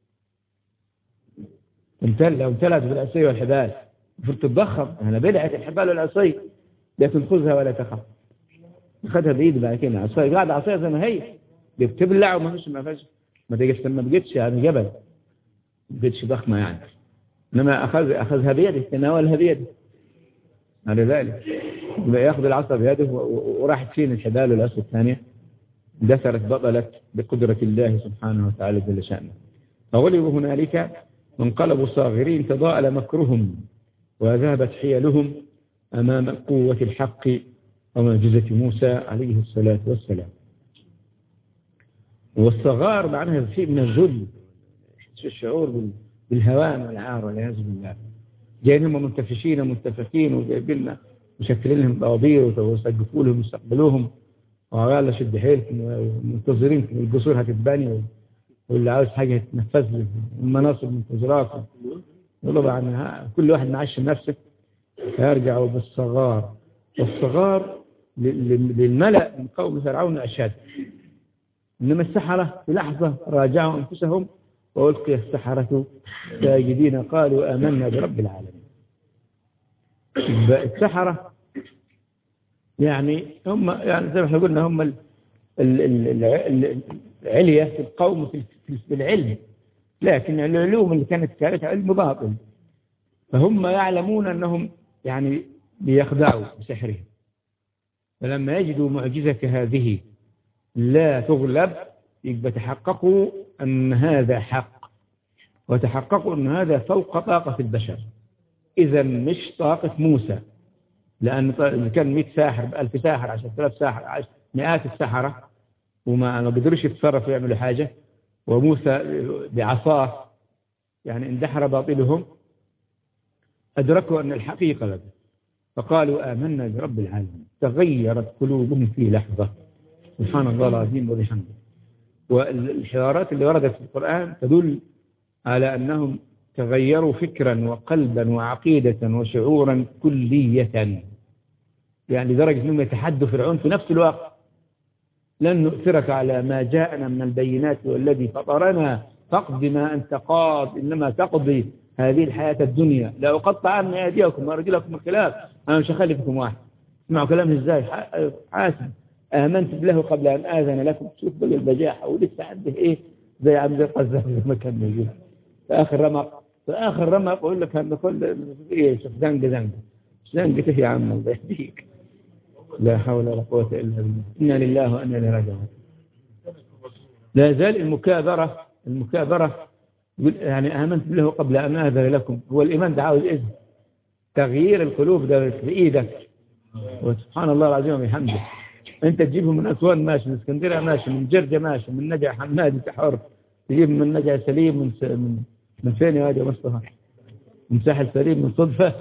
امتل لو امتلأت بالعصي والحبال المفروض تتضخم انا بلعت الحبال والعصي لكن خذها ولا تخف اخذها بايد بعد كده عصاية قاعدة عصاية زي ما هي بتبلع وما فيش ما فيش ما تجيش ما بقتش يعني جبل ما بقتش ضخمة يعني انما اخذ اخذها بيده تناولها بيده على ذلك يبقى ياخذ العصا بيده و- و- وراح تشيل الحبال والعصا الثانية دثرت بطلت بقدرة الله سبحانه وتعالى جل شأنه فغلبوا هنالك وانقلبوا صاغرين تضاءل مكرهم وذهبت حيلهم أمام قوة الحق ومعجزة موسى عليه الصلاة والسلام والصغار معناها شيء من الذل الشعور بال- بالهوان والعار والعياذ بالله جايين هم منتفشين ومنتفخين وجايبين مشكلين لهم طوابير ويسقفوا لهم ويستقبلوهم وقال شد حيلكم ومنتظرين القصور هتتبني واللي عاوز حاجة يتنفذ له المناصب منتظراكم طبعا ها- كل واحد معشم نفسه فيرجعوا بالصغار والصغار لل- لل- للملأ من قوم فرعون أشد إنما السحرة في لحظة راجعوا أنفسهم وألقي السحرة ساجدين قالوا آمنا برب العالمين يبقى السحرة يعني هم يعني زي ما احنا قلنا هم ال- ال- ال- ال- العلية في القوم في في- في العلم لكن العلوم اللي كانت كانت علم باطل فهم يعلمون أنهم يعني بيخدعوا بسحرهم فلما يجدوا معجزة كهذه لا تغلب يبقى تحققوا أن هذا حق وتحققوا أن هذا فوق طاقة البشر إذا مش طاقة موسى لأن ط- إذا كان 100 ساحر بألف ساحر 10000 ساحر عش- مئات السحرة وما ما قدروش يتصرفوا ويعملوا حاجة وموسى بعصاه يعني اندحر باطلهم أدركوا أن الحقيقة لك فقالوا آمنا برب العالمين تغيرت قلوبهم في لحظة سبحان الله العظيم وبحمده والحوارات اللي وردت في القرآن تدل على أنهم تغيروا فكرا وقلبا وعقيدة وشعورا كلية يعني لدرجة أنهم يتحدوا فرعون في نفس الوقت لن نؤثرك على ما جاءنا من البينات والذي فطرنا فاقض ما أنت قاض إنما تقضي هذه الحياة الدنيا لا أقطع عن أيديكم وأرجلكم الخلاف أنا مش هخلفكم واحد اسمعوا كلامي إزاي ح- حاسب آمنت له قبل أن آذن لكم شوف بقى البجاحة ولسه عنده إيه زي عبد القذافي زي ما كان بيقول في آخر رمق في آخر رمق أقول لك هم كل إيه شوف زنقة زنقة زنقة يا عم الله يهديك لا حول ولا قوة إلا بالله إنا لله وإنا إليه راجعون لا زال المكابرة المكابرة يقول يعني آمنت له قبل أن آذن لكم هو الإيمان ده عاوز إذن تغيير القلوب ده في إيدك وسبحان الله العظيم وبحمده أنت تجيبهم من أسوان ماشي من اسكندرية ماشي من جرجة ماشي من نجع حماد أنت حر تجيبهم من نجع سليم من س... من من فين يا واد يا مصطفى من ساحل سليم من صدفة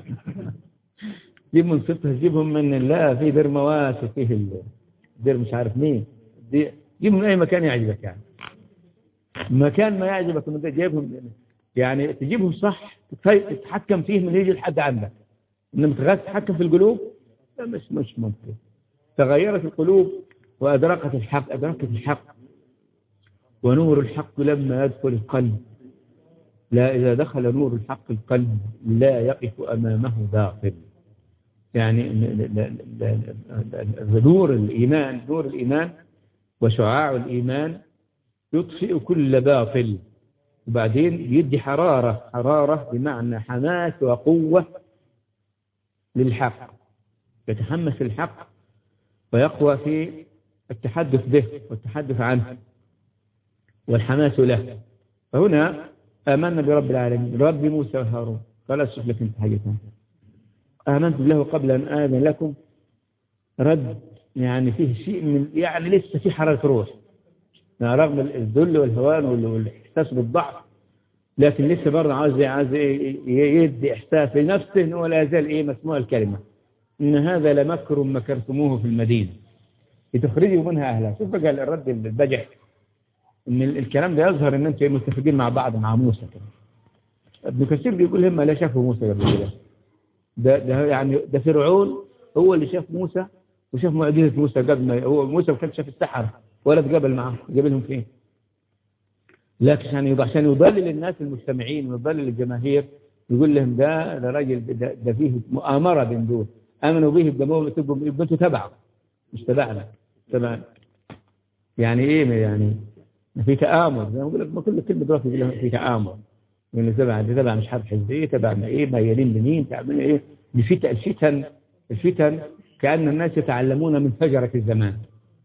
تجيب من صدفة تجيبهم من لا في دير مواس وفيه ال- دير مش عارف مين دي- جيبهم من أي مكان يعجبك يعني مكان ما يعجبك من ده جايبهم يعني تجيبهم صح تتفي- تتحكم فيه من يجي لحد عندك انما تغاز تتحكم في القلوب لا مش مش ممكن تغيرت القلوب وأدركت الحق أدركت الحق ونور الحق لما يدخل القلب لا إذا دخل نور الحق القلب لا يقف أمامه باطل يعني ال- ال- ال- ال- ال- نور الإيمان نور الإيمان وشعاع الإيمان يطفئ كل باطل وبعدين يدي حرارة حرارة بمعنى حماس وقوة للحق يتحمس الحق ويقوى في التحدث به والتحدث عنه والحماس له فهنا آمنا برب العالمين رب موسى وهارون قال أشوف لك انت حاجة ثانية آمنت له قبل أن آذن لكم رد يعني فيه شيء من يعني لسه في حرارة روح يعني رغم الذل والهوان وال- والإحساس بالضعف لكن لسه برضه عاوز عاوز ي- ي- يدي إحساس لنفسه إنه لا يزال إيه مسموع الكلمة إن هذا لمكر مكرتموه في المدينة لتخرجوا منها أهلها شوف بقى الرد البجح إن ال- الكلام ده يظهر إن أنتم متفقين مع بعض مع موسى كده ابن كثير بيقول هم لا شافوا موسى قبل كده ده ده يعني ده فرعون هو اللي شاف موسى وشاف معجزة موسى قبل ما هو موسى ما كانش شاف السحرة ولا تقابل معهم قابلهم فين لكن عشان يض- عشان يضلل الناس المستمعين ويضلل الجماهير يقول لهم ده ده راجل ده, ده فيه مؤامرة بين دول آمنوا به يبقى تبقوا يبقى انتوا تبعه مش تبعنا تبعنا يعني ايه يعني ما في تآمر زي ما بقول لك ما كل كلمة دلوقتي يقول لك في تآمر من تبع دي تبع مش عارف حزبية تبع ما ايه ميالين لمين تعمل ايه دي فتن الفتن الفتن كأن الناس يتعلمون من فجرة الزمان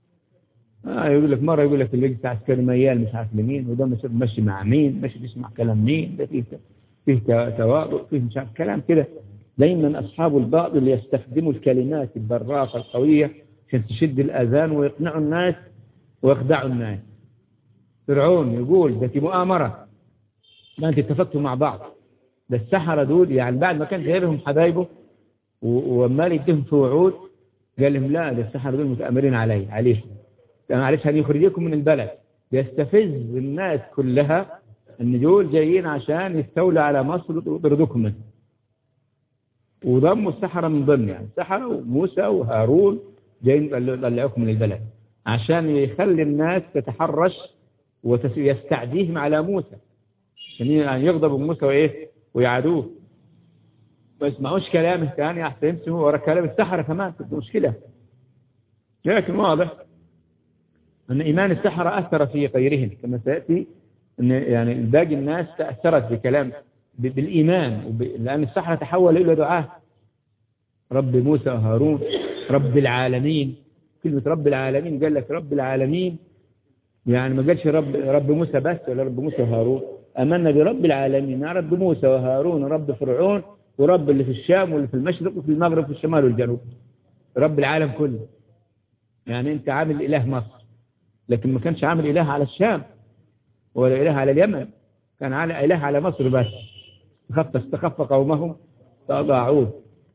آه يقول لك مرة يقول لك اللي بتاع عسكري ميال مش عارف لمين وده مش ماشي مع مين ماشي بيسمع كلام مين ده فيه فيه تواضع فيه مش عارف كلام كده دايما أصحاب الباطل يستخدموا الكلمات البراقة القوية عشان تشد الأذان ويقنعوا الناس ويخدعوا الناس فرعون يقول ده في مؤامرة ما أنت اتفقتوا مع بعض ده السحرة دول يعني بعد ما كان جايبهم حبايبه و- وعمال يديهم في وعود قال لهم لا ده السحرة دول متأمرين علي عليهم معلش هنخرجكم من البلد يستفز الناس كلها ان دول جايين عشان يستولوا على مصر ويطردوكم منها وضموا السحرة من ضمن يعني السحرة وموسى وهارون جايين يطلعوكم من البلد عشان يخلي الناس تتحرش ويستعديهم على موسى عشان يعني يغضبوا موسى وايه ويعادوه ما يسمعوش كلامه ثاني أحسن يمسكوا ورا كلام السحرة كمان تبقى مشكلة لكن واضح أن إيمان السحرة أثر في غيرهم كما سيأتي أن يعني باقي الناس تأثرت بكلام ب- بالإيمان وب... لأن السحرة تحول إلى دعاء رب موسى وهارون رب العالمين كلمة رب العالمين قال لك رب العالمين يعني ما قالش رب رب موسى بس ولا رب موسى وهارون أمنا برب العالمين مع رب موسى وهارون ورب فرعون ورب اللي في الشام واللي في المشرق وفي المغرب وفي الشمال والجنوب رب العالم كله يعني أنت عامل إله مصر لكن ما كانش عامل إله على الشام ولا إله على اليمن كان على إله على مصر بس خف استخف قومهم فأضاعوه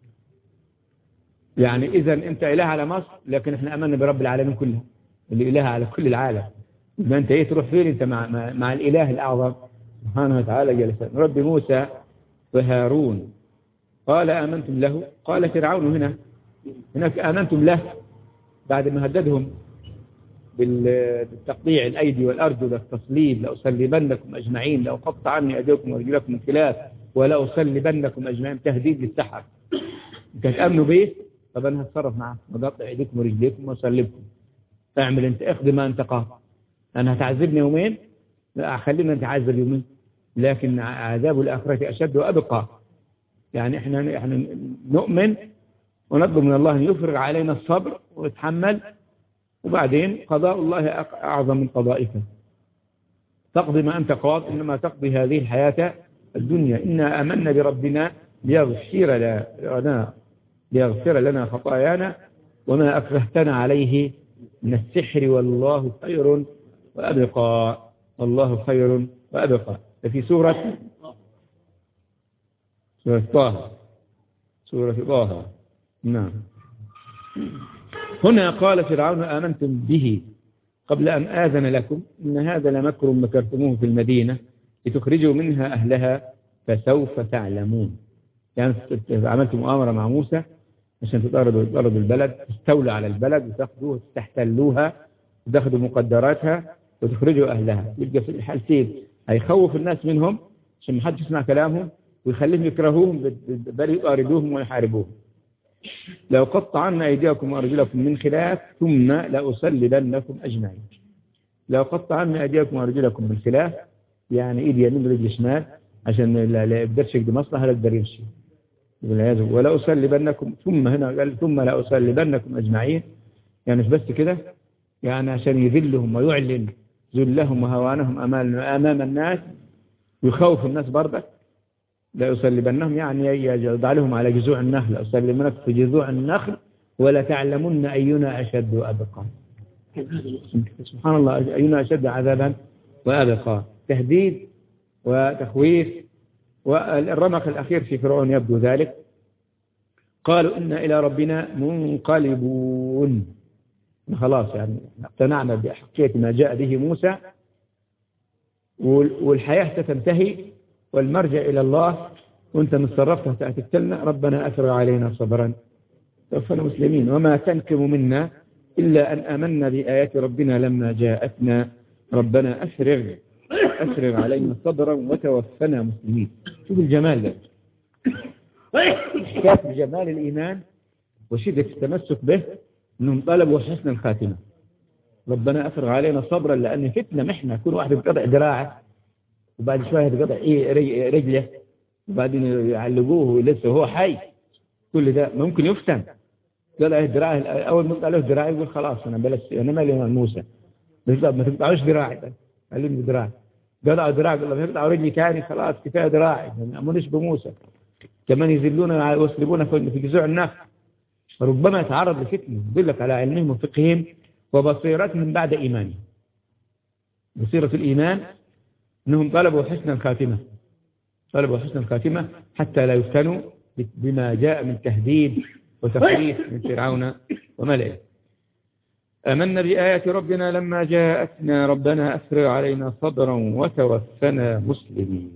يعني إذا أنت إله على مصر لكن إحنا أمنا برب العالمين كلها اللي إله على كل العالم يبقى أنت إيه تروح فين أنت مع, مع, مع الإله الأعظم سبحانه وتعالى جل شأنه رب موسى وهارون قال آمنتم له قال فرعون هنا هناك آمنتم له بعد ما هددهم بال- بالتقطيع الأيدي والأرجل والتصليب لأصلبنكم أجمعين لأقطع عني أيديكم وأرجلكم من خلاف ولأصلبنكم أجمعين تهديد للسحر أنت هتأمنوا بيه طب أنا هتصرف معاه وأقطع أيديكم ورجليكم وأصلبكم اعمل أنت اخذ ما أنت قاطع أنا هتعذبني يومين لا خلينا نتعذب يومين لكن عذاب الآخرة أشد وأبقى يعني احنا احنا نؤمن ونطلب من الله أن يفرغ علينا الصبر ويتحمل وبعدين قضاء الله أق- أعظم من قضائك تقضي ما أنت قاض إنما تقضي هذه الحياة الدنيا إنا أمنا بربنا ليغفر لنا ليغفر لنا خطايانا وما أكرهتنا عليه من السحر والله خير وأبقى والله خير وأبقى ففي سورة سورة طه سورة طه نعم هنا قال فرعون آمنتم به قبل أن آذن لكم إن هذا لمكر مكرتموه في المدينة لتخرجوا منها أهلها فسوف تعلمون يعني عملت مؤامرة مع موسى عشان تطردوا تطردوا البلد تستولوا على البلد وتاخذوها تحتلوها وتاخذوا مقدراتها وتخرجوا أهلها يبقى في الحالتين هيخوف الناس منهم عشان ما حدش يسمع كلامهم ويخليهم يكرهوهم بل يطاردوهم ويحاربوهم لو قطعنا أيديكم وأرجلكم من خلاف ثم لأصلبنكم أجمعين لو قطعنا أيديكم وأرجلكم من خلاف يعني إيد يمين ورجل شمال عشان لا لا يقدرش يقدر مصلحة لا يقدر يمشي والعياذ بالله. ولا أصلبنكم ثم هنا قال ثم لا أصلبنكم أجمعين يعني مش بس كده يعني عشان يذلهم ويعلن ذلهم وهوانهم أمام أمام الناس ويخوف الناس برضك لا يصلبنهم يعني يضع لهم على جذوع النخل أصلبنك في جذوع النخل ولا تعلمن أينا أشد وأبقى سبحان الله أينا أشد عذابا وأبقى تهديد وتخويف والرمق الأخير في فرعون يبدو ذلك قالوا إنا إلى ربنا منقلبون خلاص يعني اقتنعنا بحقية ما جاء به موسى والحياة ستنتهي والمرجع إلى الله وانت متصرفت هتقتلنا ربنا أفرغ علينا صبرا توفنا مسلمين وما تنكم منا إلا أن آمنا بآيات ربنا لما جاءتنا ربنا أفرغ أفرغ علينا صبرا وتوفنا مسلمين شوف الجمال ده كاف جمال الإيمان وشدة التمسك به أنهم طلبوا حسن الخاتمة ربنا أفرغ علينا صبرا لأن فتنة محنة كل واحد بقطع دراعه وبعد شوية يتقطع إيه رجله وبعدين يعلقوه لسه هو حي كل ده ممكن يفتن قال ايه دراعه اول ما له دراعي يقول خلاص انا بلش انا مالي مع موسى ما تقطعوش دراعي علمني دراعي قطعوا دراعي قال له يقطعوا رجلي ثاني خلاص كفايه دراعي ما يأمنوش بموسى كمان يذلونا ويصلبونا في جذوع النخل ربما يتعرض لفتنه يدلك على علمهم وفقههم وبصيرتهم بعد ايمانهم بصيرة الإيمان أنهم طلبوا حسن الخاتمة طلبوا حسن الخاتمة حتى لا يفتنوا بما جاء من تهديد وتخريف من فرعون وملئه أمنا بآيات ربنا لما جاءتنا ربنا أفرغ علينا صبرا وتوفنا مسلمين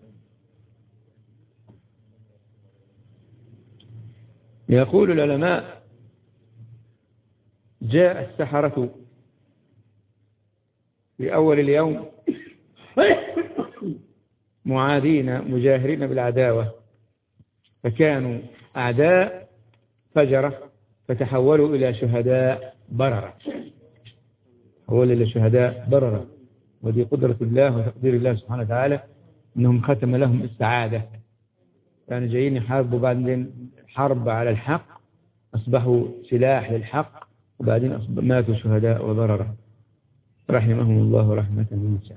يقول العلماء جاء السحرة في أول اليوم معادين مجاهرين بالعداوة فكانوا أعداء فجرة فتحولوا إلى شهداء بررة تحولوا إلى شهداء بررة ودي قدرة الله وتقدير الله سبحانه وتعالى أنهم ختم لهم السعادة كانوا جايين يحاربوا بعدين حرب على الحق أصبحوا سلاح للحق وبعدين أصبح ماتوا شهداء وضررة رحمهم الله رحمة واسعة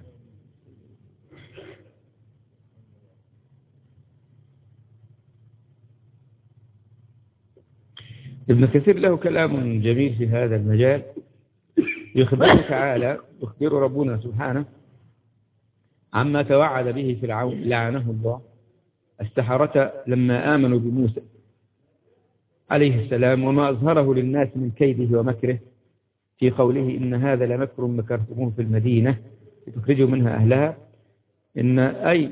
ابن كثير له كلام جميل في هذا المجال يخبر تعالى يخبر ربنا سبحانه عما توعد به فرعون لعنه الله السحرة لما آمنوا بموسى عليه السلام وما أظهره للناس من كيده ومكره في قوله إن هذا لمكر مكرتموه في المدينة لتخرجوا منها أهلها إن أي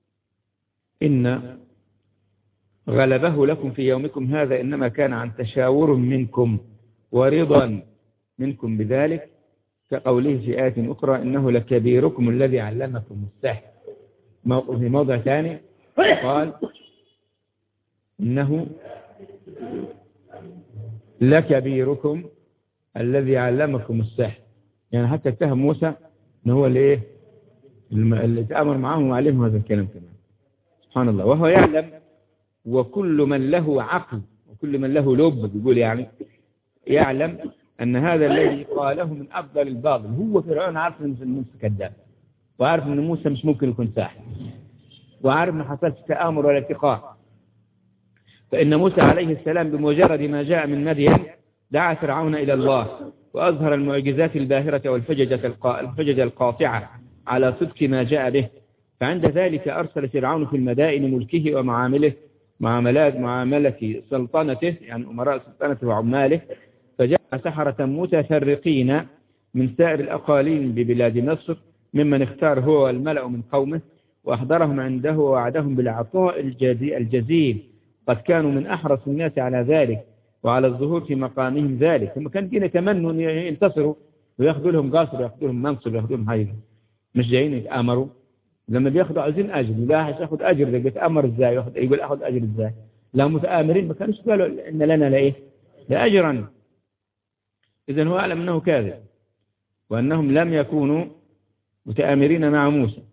إن غلبه لكم في يومكم هذا إنما كان عن تشاور منكم ورضا منكم بذلك كقوله في آية أخرى إنه لكبيركم الذي علمكم السحر في موضع ثاني قال إنه لكبيركم الذي علمكم السحر يعني حتى اتهم موسى ان هو اللي ايه اللي تأمر معهم وعلمهم هذا الكلام كمان سبحان الله وهو يعلم وكل من له عقل وكل من له لب بيقول يعني يعلم أن هذا الذي قاله من أفضل الباطل هو فرعون عارف أن موسى كذاب وعارف أن موسى مش ممكن يكون ساحر وعارف ما حصلش تآمر ولا اتقاء فإن موسى عليه السلام بمجرد ما جاء من مدين دعا فرعون إلى الله وأظهر المعجزات الباهرة والفججة الفججة القاطعة على صدق ما جاء به فعند ذلك أرسل فرعون في المدائن ملكه ومعامله معاملات معاملة سلطنته يعني أمراء سلطنته وعماله فجاء سحرة متفرقين من سائر الأقاليم ببلاد مصر ممن اختار هو والملأ من قومه وأحضرهم عنده ووعدهم بالعطاء الجزيل قد كانوا من أحرص الناس على ذلك وعلى الظهور في مقامهم ذلك هم كانوا جايين يتمنوا أن ينتصروا وياخذوا لهم قصر وياخذوا لهم منصب وياخذوا لهم هاي مش جايين يتآمروا لما بياخذوا عايزين أجر لا ياخذ أجر ده بيتآمر إزاي ياخذ يقول أخذ أجر إزاي لا متآمرين ما كانوش قالوا إن لنا لإيه لأجرا إذا هو أعلم أنه كاذب وأنهم لم يكونوا متآمرين مع موسى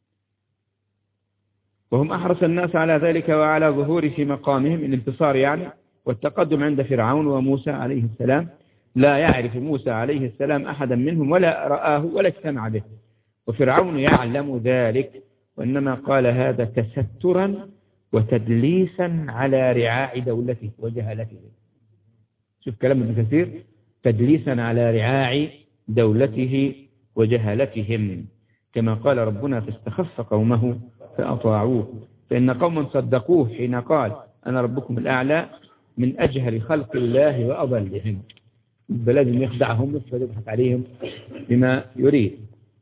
وهم أحرص الناس على ذلك وعلى ظهور في مقامهم الانتصار يعني والتقدم عند فرعون وموسى عليه السلام لا يعرف موسى عليه السلام أحدا منهم ولا رآه ولا اجتمع به وفرعون يعلم ذلك وإنما قال هذا تسترا وتدليسا على رعاع دولته وجهلته شوف كلام ابن كثير تدليسا على رعاع دولته وجهلتهم كما قال ربنا فاستخف قومه فأطاعوه فإن قوما صدقوه حين قال أنا ربكم الأعلى من أجهل خلق الله وأضلهم لازم يخدعهم ويضحك عليهم بما يريد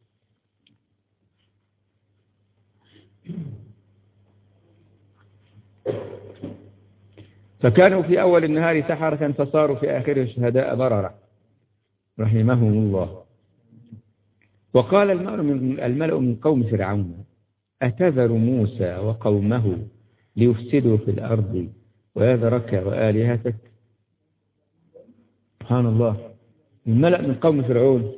فكانوا في أول النهار سحرة فصاروا في آخره شهداء ضررا رحمهم الله وقال الملأ من, الملأ من قوم فرعون أتذر موسى وقومه ليفسدوا في الأرض ويذرك وآلهتك سبحان الله الملأ من قوم فرعون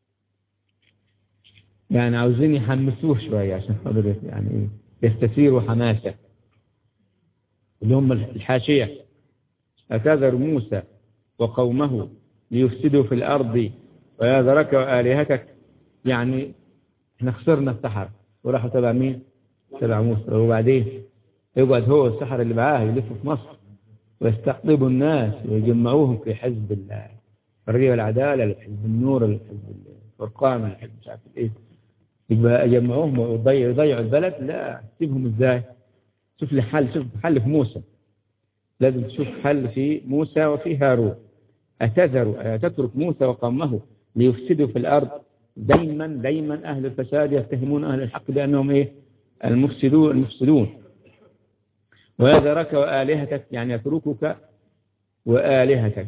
يعني عاوزين يحمسوه شوية عشان خاطر يعني يستثيروا حماسة اللي هم الحاشية أتذر موسى وقومه ليفسدوا في الأرض ويذرك وآلهتك يعني احنا خسرنا السحر وراحوا تبع مين تبع موسى وبعدين يقعد هو السحر اللي معاه يلفوا في مصر ويستقطبوا الناس ويجمعوهم في حزب الحرية والعدالة لحزب النور لحزب الفرقان لحزب مش عارف ايه يبقى يجمعوهم ويضيعوا يضيعوا البلد لا تسيبهم ازاي شوف لي حل شوف حل في موسى لازم تشوف حل في موسى وفي هارون أتذر تترك موسى وقومه ليفسدوا في الأرض دايما دايما أهل الفساد يتهمون أهل الحق بأنهم إيه المفسدون المفسدون ويذرك وآلهتك يعني يتركك وآلهتك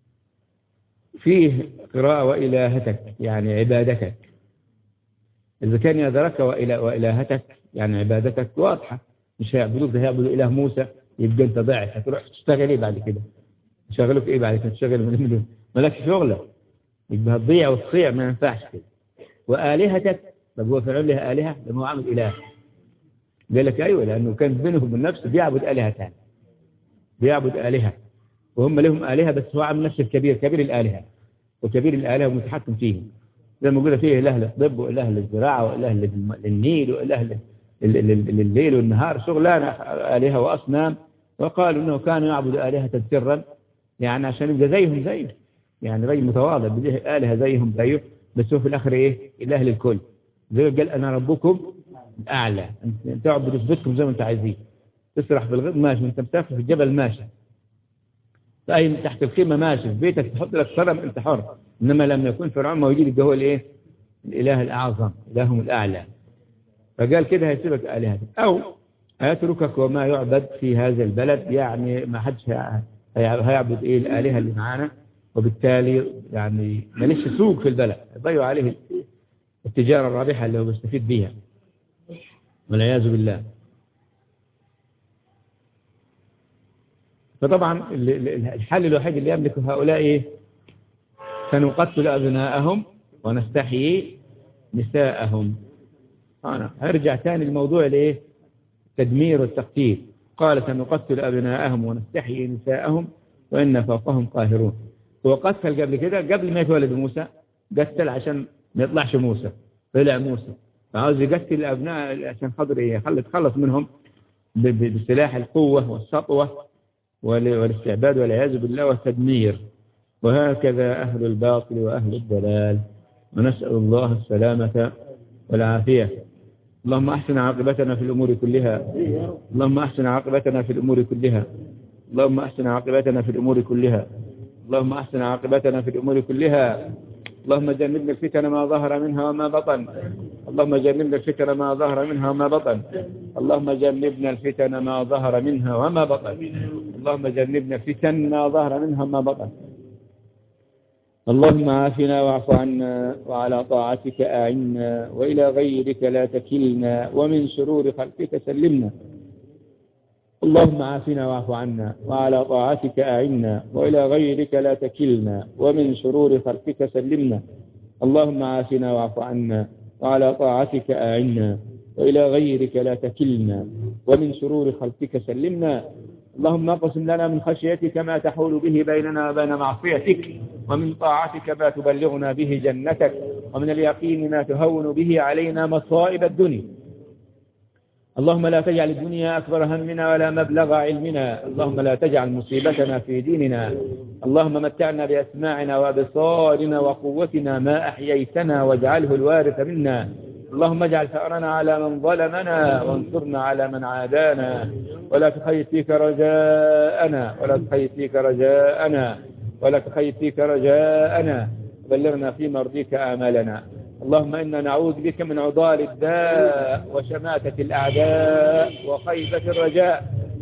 فيه قراءة وإلهتك يعني عبادتك إذا كان يذرك وإلهتك يعني عبادتك واضحة مش هيعبدوك ده هيعبدوا إله موسى يبقى انت ضعف هتروح تشتغل ايه بعد كده شغلك ايه بعد كده تشتغل من مالكش شغله يبقى هتضيع وتصيع ما ينفعش كده وآلهتك طب هو فرعون لها آلهة لما هو عامل إله قال لك أيوة لأنه كان بينه وبين نفسه بيعبد آلهة ثانيه بيعبد آلهة وهم لهم آلهة بس هو عامل نفسه الكبير كبير الآلهة وكبير الآلهة ومتحكم فيهم زي ما قلنا فيه إله للطب وإله للزراعة وإله للنيل وإله لليل والنهار شغلانة آلهة وأصنام وقالوا إنه كان يعبد آلهة سرا يعني عشان يبقى زيهم زيه يعني رجل متواضع بده آلهة زيهم زيه بس هو في الآخر إيه إله للكل زي قال أنا ربكم الأعلى أنت تعبد في بيتكم زي ما أنت عايزين تسرح في الغد ماشي أنت مسافر في الجبل ماشي أي تحت الخيمة ماشي في بيتك تحط لك صنم أنت حر إنما لما يكون فرعون موجود يبقى هو الإيه الإله الأعظم إلههم الأعلى فقال كده هيسيبك آلهتك أو هيتركك وما يعبد في هذا البلد يعني ما حدش هيعبد إيه الآلهة اللي معانا وبالتالي يعني ماليش سوق في البلد يضيعوا عليه التجارة الرابحة اللي هو بيستفيد بيها والعياذ بالله فطبعا الحل الوحيد اللي يملكه هؤلاء إيه؟ سنقتل أبناءهم ونستحيي نساءهم أنا هرجع ثاني الموضوع لإيه التدمير والتقتيل قال سنقتل أبناءهم ونستحيي نساءهم وإن فوقهم قاهرون هو قتل قبل كده قبل ما يتولد موسى قتل عشان ما يطلعش موسى طلع موسى فعاوز يقتل الأبناء عشان خاطر إيه يتخلص منهم بسلاح القوة والسطوة والاستعباد والعياذ بالله والتدمير وهكذا أهل الباطل وأهل الضلال ونسأل الله السلامة والعافية اللهم أحسن عاقبتنا في الأمور كلها اللهم أحسن عاقبتنا في الأمور كلها اللهم أحسن عاقبتنا في الأمور كلها اللهم أحسن عاقبتنا في الأمور كلها اللهم جنبنا الفتن ما ظهر منها وما بطن اللهم جنبنا الفتن ما ظهر منها وما بطن اللهم جنبنا الفتن ما ظهر منها وما بطن اللهم جنبنا الفتن ما ظهر منها وما بطن اللهم عافنا واعف عنا وعلى طاعتك أعنا وإلى غيرك لا تكلنا ومن شرور خلقك سلمنا اللهم عافنا واعف عنا وعلى طاعتك أعنا وإلى غيرك لا تكلنا ومن شرور خلقك سلمنا اللهم عافنا واعف عنا وعلى طاعتك أعنا وإلى غيرك لا تكلنا ومن شرور خلقك سلمنا اللهم اقسم لنا من خشيتك ما تحول به بيننا وبين معصيتك ومن طاعتك ما تبلغنا به جنتك ومن اليقين ما تهون به علينا مصائب الدنيا اللهم لا تجعل الدنيا أكبر همنا ولا مبلغ علمنا اللهم لا تجعل مصيبتنا في ديننا اللهم متعنا بأسماعنا وأبصارنا وقوتنا ما أحييتنا واجعله الوارث منا اللهم اجعل ثأرنا على من ظلمنا وانصرنا على من عادانا ولا تخيط فيك رجاءنا ولا تخيط فيك رجاءنا ولا تخيط فيك رجاءنا بلغنا في مرضيك آمالنا اللهم إنا نعوذ بك من عضال الداء وشماتة الأعداء وخيبة الرجاء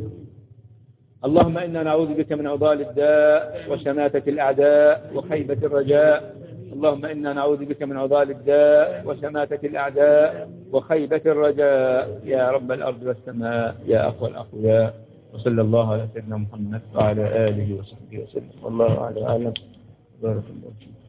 اللهم إنا نعوذ بك من عضال الداء وشماتة الأعداء وخيبة الرجاء اللهم إنا نعوذ بك من عضال الداء وشماتة الأعداء وخيبة الرجاء يا رب الأرض والسماء يا أخوى الأخوياء وصلى الله على سيدنا محمد وعلى آله وصحبه وسلم والله أعلم بارك الله فيك